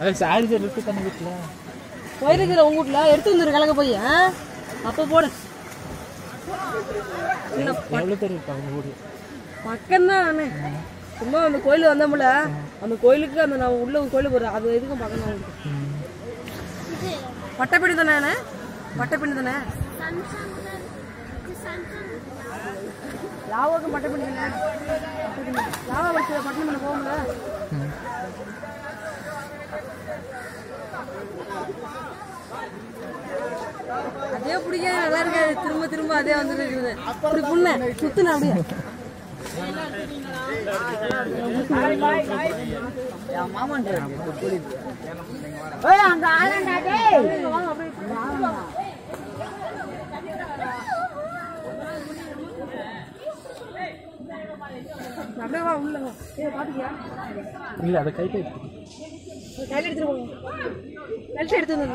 அது சார்ஜர் இருக்கு தண்ணி வீட்டில் போயிருக்கிற உங்க வீட்ல எடுத்து வந்துரு கலக்க போய் ஆ? அப்ப போடு எவ்வளோ பேர் இருப்பாங்க உங்க ஊர் பக்கம்தான் நானு சும்மா அந்த கோயில் வந்தோம்ல அந்த கோயிலுக்கு அந்த நான் உள்ள ஒரு கோயிலுக்கு போறேன் அது எதுக்கும் பக்கம் தான் உங்களுக்கு பட்டப்பிடி தானே அண்ணே? பட்டப்பிடி தானே யாவாக்கும் பட்டப்பிடி தானே பட்டப்பிடி. யாவா படிச்ச பட்டணம் பண்ண போகும்ல அதே பிடிக்காது நல்லா இருக்காது திரும்ப திரும்ப அதே வந்துட்டு இருக்குது அப்படி புண்ண சுத்துன அப்படியே அப்படியே வா உள்ள வா. ஏய் பாத்துக்கியா இல்லை அதை கை கை கையில எடுத்துட்டு போங்க கையில எடுத்து வந்து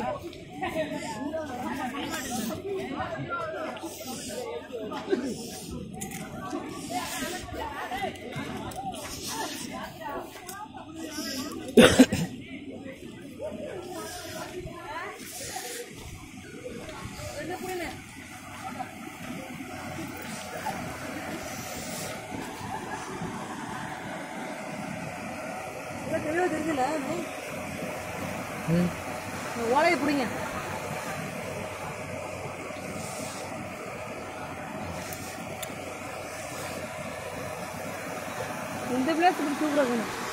தெளிவா தெரியல ம் ஓலையை பிடிங்க இந்த பிளேஸ் இப்படி சூப்பராக இருக்கணும்